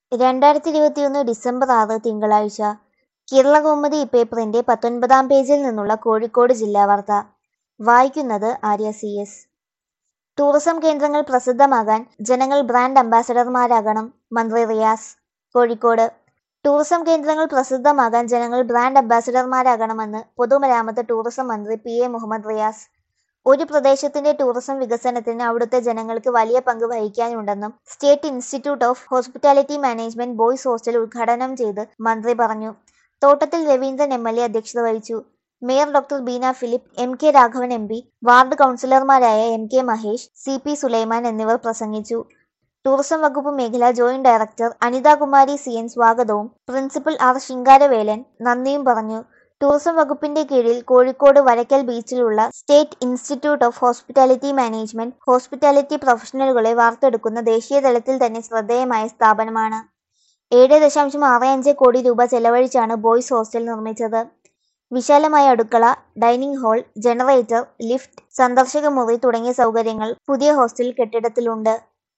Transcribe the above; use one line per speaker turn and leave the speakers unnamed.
രണ്ടായിരത്തി ഇരുപത്തിയൊന്ന് ഡിസംബർ ആറ് തിങ്കളാഴ്ച കേരളകൗമുദി പേപ്പറിന്റെ പത്തൊൻപതാം പേജിൽ നിന്നുള്ള കോഴിക്കോട് ജില്ലാ വാർത്ത വായിക്കുന്നത് ആര്യ സി എസ് ടൂറിസം കേന്ദ്രങ്ങൾ പ്രസിദ്ധമാകാൻ ജനങ്ങൾ ബ്രാൻഡ് അംബാസഡർമാരാകണം മന്ത്രി റിയാസ് കോഴിക്കോട് ടൂറിസം കേന്ദ്രങ്ങൾ പ്രസിദ്ധമാകാൻ ജനങ്ങൾ ബ്രാൻഡ് അംബാസഡർമാരാകണമെന്ന് പൊതുമരാമത്ത് ടൂറിസം മന്ത്രി പി എ മുഹമ്മദ് റിയാസ് ഒരു പ്രദേശത്തിന്റെ ടൂറിസം വികസനത്തിന് അവിടുത്തെ ജനങ്ങൾക്ക് വലിയ പങ്ക് വഹിക്കാനുണ്ടെന്നും state institute of hospitality management boys hostel ഉദ്ഘാടനം ചെയ്ത് മന്ത്രി പറഞ്ഞു തോട്ടത്തിൽ രവീന്ദ്രൻ എം എൽ എ അധ്യക്ഷത വഹിച്ചു mayor doctor Beena Philip M K Raghavan M P ward കൗൺസിലർമാരായ M K Mahesh C P Sulaiman എന്നിവർ പ്രസംഗിച്ചു ടൂറിസം വകുപ്പ് മേഖലാ joint director Anithakumari C N സ്വാഗതവും പ്രിൻസിപ്പൽ ആർ ശിങ്കാരവേലൻ നന്ദിയും പറഞ്ഞു ടൂറിസം വകുപ്പിന്റെ കീഴിൽ കോഴിക്കോട് വരക്കൽ ബീച്ചിലുള്ള state institute of hospitality management hospitality പ്രൊഫഷണലുകളെ വാർത്തെടുക്കുന്ന ദേശീയ തലത്തിൽ തന്നെ ശ്രദ്ധേയമായ സ്ഥാപനമാണ് ഏഴ് ദശാംശം ആറ് അഞ്ച് കോടി രൂപ ചെലവഴിച്ചാണ് ബോയ്സ് ഹോസ്റ്റൽ നിർമ്മിച്ചത് വിശാലമായ അടുക്കള ഡൈനിങ് ഹാൾ ജനറേറ്റർ ലിഫ്റ്റ് സന്ദർശക മുറി തുടങ്ങിയ സൗകര്യങ്ങൾ പുതിയ ഹോസ്റ്റൽ കെട്ടിടത്തിലുണ്ട്